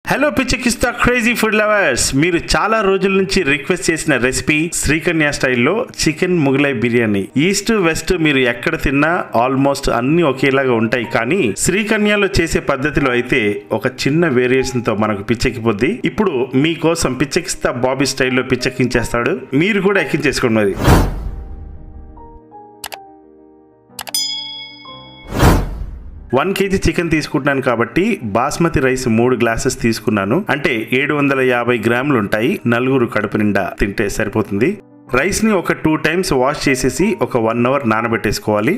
hello పిచ్చకిస్తా crazy food lovers మీరు చాలా రోజుల నుంచి రిక్వెస్ట్ చేసిన రెసిపీ శ్రీకన్య స్టైల్లో chicken Mughlai biryani east west మీరు ఎక్కడ తిన్నా ఆల్మోస్ట్ అన్ని ఒకేలాగా ఉంటాయి కానీ శ్రీకన్యలో చేసే పద్ధతిలో అయితే ఒక చిన్న వేరియేషన్ తో మనకు పిచ్చెక్కిపోద్ది ఇప్పుడు మీకోసం పిచ్చెకిస్తా బాబీ స్టైల్లో పిచ్చెక్కించేస్తాడు మీరు కూడా ఎక్కించేసుకోండి మరి వన్ కేజీ చికెన్ తీసుకుంటున్నాను కాబట్టి బాస్మతి రైస్ మూడు గ్లాసెస్ తీసుకున్నాను అంటే ఏడు వందల యాభై గ్రాములు ఉంటాయి నలుగురు కడుపు నిండా తింటే సరిపోతుంది రైస్ ని ఒక టూ టైమ్స్ వాష్ చేసేసి ఒక వన్ అవర్ నానబెట్టేసుకోవాలి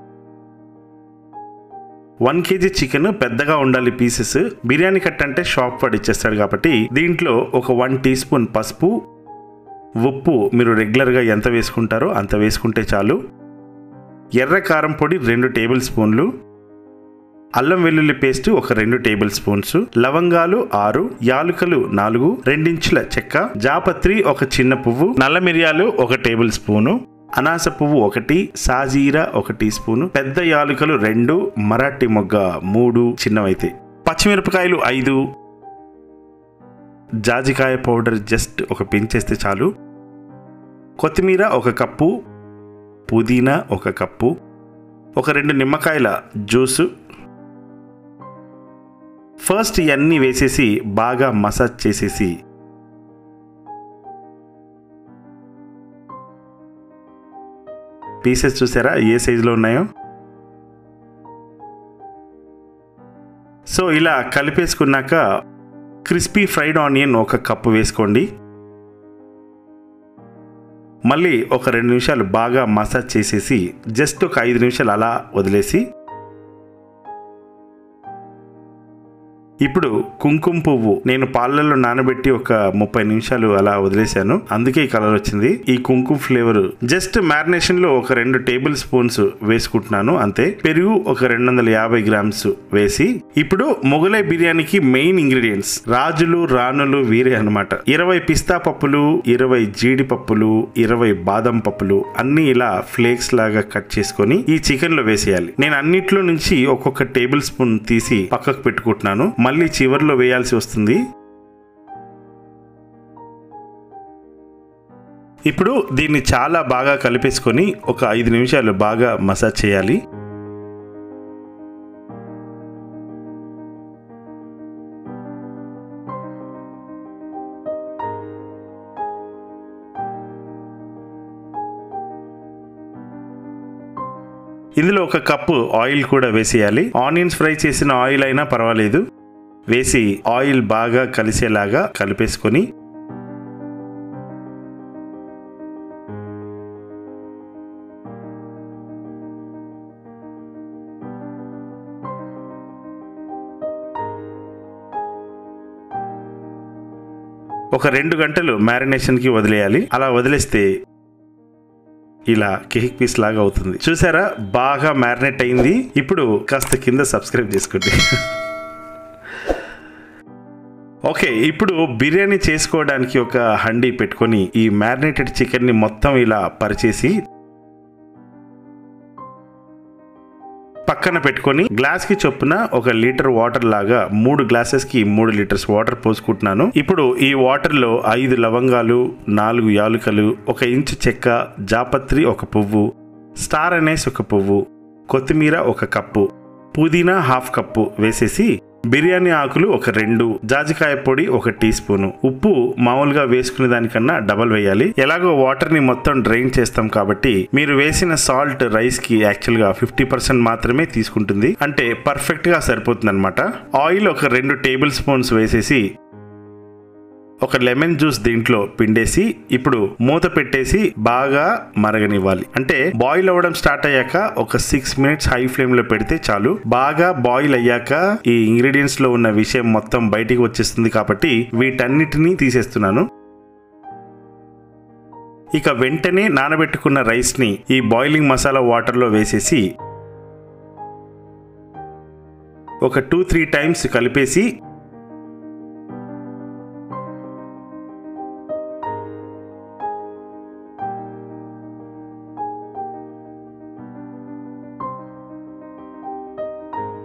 వన్ కేజీ చికెన్ పెద్దగా ఉండాలి పీసెస్ బిర్యానీ కట్ అంటే షాప్ వాడు ఇచ్చేస్తాడు కాబట్టి దీంట్లో ఒక వన్ టీ స్పూన్ పసుపు ఉప్పు మీరు రెగ్యులర్గా ఎంత వేసుకుంటారో అంత వేసుకుంటే చాలు ఎర్ర కారం పొడి రెండు టేబుల్ స్పూన్లు అల్లం వెల్లుల్లి పేస్ట్ ఒక రెండు టేబుల్ స్పూన్స్ లవంగాలు ఆరు యాలుకలు నాలుగు రెండించుల చెక్క జాపత్రి ఒక చిన్న పువ్వు నల్ల మిరియాలు ఒక టేబుల్ స్పూను అనాస పువ్వు ఒకటి సాజీరా ఒక టీ స్పూను పెద్ద యాలుకలు రెండు మరాఠీ మొగ్గ మూడు చిన్నవైతే పచ్చిమిరపకాయలు ఐదు జాజికాయ పౌడర్ జస్ట్ ఒక పెంచేస్తే చాలు కొత్తిమీర ఒక కప్పు పుదీనా ఒక కప్పు ఒక రెండు నిమ్మకాయల జ్యూసు ఫస్ట్ ఇవన్నీ వేసేసి బాగా మసాజ్ చేసేసి పీసెస్ చూసారా ఏ సైజులో ఉన్నాయో సో ఇలా కలిపేసుకున్నాక క్రిస్పీ ఫ్రైడ్ ఆనియన్ ఒక కప్పు వేసుకోండి మళ్ళీ ఒక రెండు నిమిషాలు బాగా మసాజ్ చేసేసి జస్ట్ ఒక ఐదు నిమిషాలు అలా వదిలేసి ఇప్పుడు కుంకుమ పువ్వు నేను పాలల్లో నానబెట్టి ఒక ముప్పై నిమిషాలు అలా వదిలేశాను అందుకే ఈ కలర్ వచ్చింది ఈ కుంకుమ ఫ్లేవర్ జస్ట్ మ్యారినేషన్ లో ఒక రెండు టేబుల్ స్పూన్స్ వేసుకుంటున్నాను అంతే పెరుగు ఒక రెండు వందల యాభై గ్రామ్స్ వేసి ఇప్పుడు మొగలై బిర్యానీకి మెయిన్ ఇంగ్రీడియంట్స్ రాజులు రాణులు వీరే అనమాట ఇరవై పిస్తా పప్పులు ఇరవై జీడిపప్పులు ఇరవై బాదం పప్పులు అన్ని ఇలా ఫ్లేక్స్ లాగా కట్ చేసుకొని ఈ చికెన్ లో వేసేయాలి నేను అన్నిట్లో నుంచి ఒక్కొక్క టేబుల్ స్పూన్ తీసి పక్కకు పెట్టుకుంటున్నాను మళ్ళీ చివర్లో వేయాల్సి వస్తుంది ఇప్పుడు దీన్ని చాలా బాగా కలిపేసుకొని ఒక ఐదు నిమిషాలు బాగా మసాజ్ చేయాలి ఇందులో ఒక కప్పు ఆయిల్ కూడా వేసేయాలి ఆనియన్స్ ఫ్రై చేసిన ఆయిల్ అయినా పర్వాలేదు వేసి ఆయిల్ బాగా కలిసేలాగా కలిపేసుకొని ఒక రెండు గంటలు మ్యారినేషన్కి వదిలేయాలి అలా వదిలేస్తే ఇలా కేక్ పీస్ లాగా అవుతుంది చూసారా బాగా మ్యారినేట్ అయింది ఇప్పుడు కాస్త కింద సబ్స్క్రైబ్ చేసుకోండి ఓకే ఇప్పుడు బిర్యానీ చేసుకోవడానికి ఒక హండీ పెట్టుకొని ఈ మ్యారినేటెడ్ చికెన్ని మొత్తం ఇలా పరిచేసి పక్కన పెట్టుకొని గ్లాస్ కి చొప్పున ఒక లీటర్ వాటర్ లాగా మూడు గ్లాసెస్ కి మూడు లీటర్స్ వాటర్ పోసుకుంటున్నాను ఇప్పుడు ఈ వాటర్ లో ఐదు లవంగాలు నాలుగు యాలుకలు ఒక ఇంచు చెక్క జాపత్రి ఒక పువ్వు స్టార్ అనేస్ ఒక పువ్వు కొత్తిమీర ఒక కప్పు పుదీనా హాఫ్ కప్పు వేసేసి బిర్యానీ ఆకులు ఒక రెండు జాజికాయ పొడి ఒక టీ స్పూను ఉప్పు మామూలుగా వేసుకునే దానికన్నా డబల్ వేయాలి ఎలాగో వాటర్ ని మొత్తం డ్రైన్ చేస్తాం కాబట్టి మీరు వేసిన సాల్ట్ రైస్ కి యాక్చువల్ గా ఫిఫ్టీ పర్సెంట్ మాత్రమే తీసుకుంటుంది అంటే పర్ఫెక్ట్ గా సరిపోతుంది అనమాట ఆయిల్ ఒక రెండు టేబుల్ స్పూన్స్ వేసేసి ఒక లెమన్ జ్యూస్ దీంట్లో పిండేసి ఇప్పుడు మూత పెట్టేసి బాగా మరగనివ్వాలి అంటే బాయిల్ అవ్వడం స్టార్ట్ అయ్యాక ఒక సిక్స్ మినిట్స్ హై ఫ్లేమ్ లో పెడితే చాలు బాగా బాయిల్ అయ్యాక ఈ ఇంగ్రీడియంట్స్ లో ఉన్న విషయం మొత్తం బయటికి వచ్చేస్తుంది కాబట్టి వీటన్నిటినీ తీసేస్తున్నాను ఇక వెంటనే నానబెట్టుకున్న రైస్ ని ఈ బాయిలింగ్ మసాలా వాటర్ లో వేసేసి ఒక టూ త్రీ టైమ్స్ కలిపేసి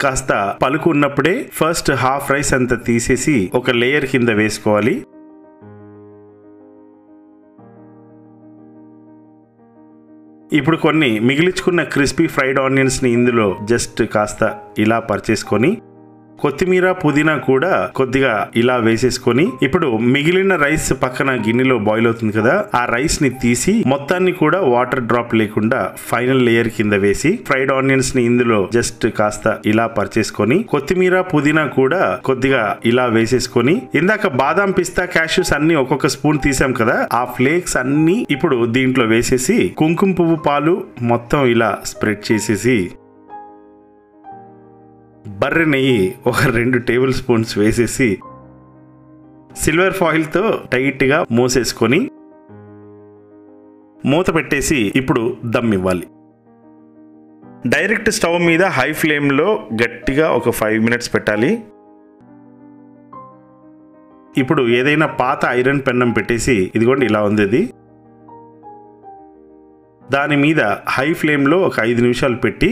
కాస్త పలుకు ఉన్నప్పుడే ఫస్ట్ హాఫ్ రైస్ అంతా తీసేసి ఒక లేయర్ కింద వేసుకోవాలి ఇప్పుడు కొన్ని మిగిలించుకున్న క్రిస్పీ ఫ్రైడ్ ఆనియన్స్ ని ఇందులో జస్ట్ కాస్త ఇలా పరిచేసుకొని కొత్తిమీర పుదీనా కూడా కొద్దిగా ఇలా వేసేసుకొని ఇప్పుడు మిగిలిన రైస్ పక్కన గిన్నెలో బాయిల్ అవుతుంది కదా ఆ రైస్ ని తీసి మొత్తాన్ని కూడా వాటర్ డ్రాప్ లేకుండా ఫైనల్ లేయర్ కింద వేసి ఫ్రైడ్ ఆనియన్స్ ని ఇందులో జస్ట్ కాస్త ఇలా పరిచేసుకొని కొత్తిమీర పుదీనా కూడా కొద్దిగా ఇలా వేసేసుకొని ఇందాక బాదాం పిస్తా క్యాష్యూస్ అన్ని ఒక్కొక్క స్పూన్ తీసాం కదా ఆ ఫ్లేక్స్ అన్ని ఇప్పుడు దీంట్లో వేసేసి కుంకుమ పువ్వు పాలు మొత్తం ఇలా స్ప్రెడ్ చేసేసి బర్రె నెయ్యి ఒక రెండు టేబుల్ స్పూన్స్ వేసేసి సిల్వర్ ఫాయిల్తో టైట్గా మూసేసుకొని మూత పెట్టేసి ఇప్పుడు దమ్ ఇవ్వాలి డైరెక్ట్ స్టవ్ మీద హై ఫ్లేమ్లో గట్టిగా ఒక ఫైవ్ మినిట్స్ పెట్టాలి ఇప్పుడు ఏదైనా పాత ఐరన్ పెన్నం పెట్టేసి ఇదిగోండి ఇలా ఉంది ఇది దాని మీద హై ఫ్లేమ్లో ఒక ఐదు నిమిషాలు పెట్టి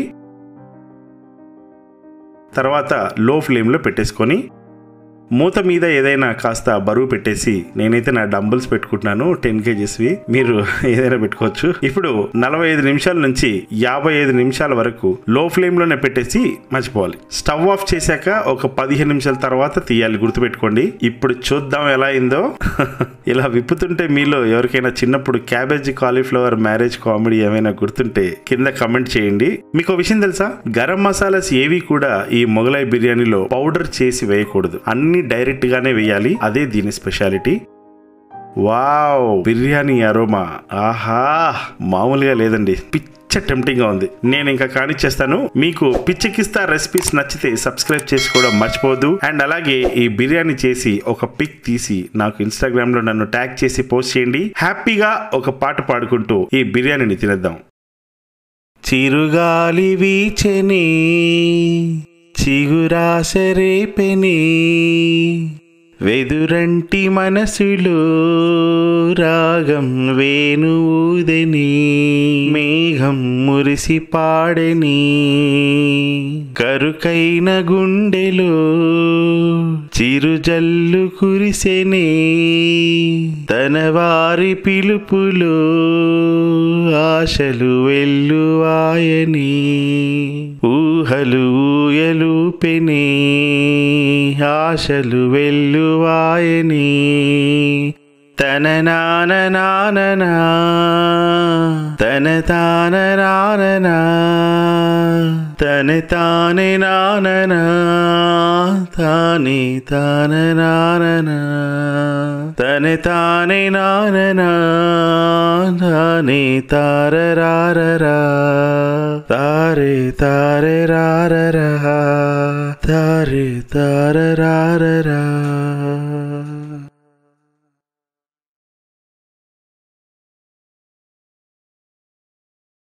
తర్వాత లో ఫ్లేమ్లో పెట్టేసుకొని మూత మీద ఏదైనా కాస్త బరువు పెట్టేసి నేనైతే నా డంబుల్స్ పెట్టుకుంటున్నాను టెన్ కేజీస్వి మీరు ఏదైనా పెట్టుకోవచ్చు ఇప్పుడు నలభై ఐదు నిమిషాల నుంచి యాభై ఐదు నిమిషాల వరకు లో ఫ్లేమ్లోనే పెట్టేసి మర్చిపోవాలి స్టవ్ ఆఫ్ చేశాక ఒక పదిహేను నిమిషాల తర్వాత తీయాలి గుర్తుపెట్టుకోండి ఇప్పుడు చూద్దాం ఎలా అయిందో ఇలా విప్పుతుంటే మీలో ఎవరికైనా చిన్నప్పుడు క్యాబేజీ కాలీఫ్లవర్ మ్యారేజ్ కామెడీ ఏమైనా గుర్తుంటే కింద కమెంట్ చేయండి మీకు విషయం తెలుసా గరం మసాలాస్ ఏవి కూడా ఈ మొగలాయి బిర్యానీలో పౌడర్ చేసి వేయకూడదు అన్ని డైరెక్ట్ గానే వేయాలి అదే దీని స్పెషాలిటీ వావ్ బిర్యానీ అరోమా ఆహా మామూలుగా లేదండి పిచ్చ టెంప్టింగ్ గా ఉంది నేను ఇంకా కానిచ్చేస్తాను మీకు పిచ్చెకిస్తా రెసిపీస్ నచ్చితే సబ్స్క్రైబ్ చేసుకోవడం మర్చిపోవద్దు అండ్ అలాగే ఈ బిర్యానీ చేసి ఒక పిక్ తీసి నాకు ఇన్స్టాగ్రామ్ లో నన్ను ట్యాగ్ చేసి పోస్ట్ చేయండి హ్యాపీగా ఒక పాట పాడుకుంటూ ఈ బిర్యానీని తినేద్దాం చిరుగాలి వీచెని చిగురాసరేపెని వెదురంటి మనసులో రాగం వేణువుదని మేఘం మురిసి పాడని కరుకైన గుండెలో చిరుజల్లు కురిసెనే తన వారి పిలుపులో ఆశలు వెల్లువాయని ఊహలు ఊయలూపెనే ఆశలు వెల్లువాయని తన నాన నాననా తన తాన నాననా తన తానే నాననా తానే తాన నాననా తన తానే నాననా తానే తారరారరా తారే తారే రారరా తారే తారరా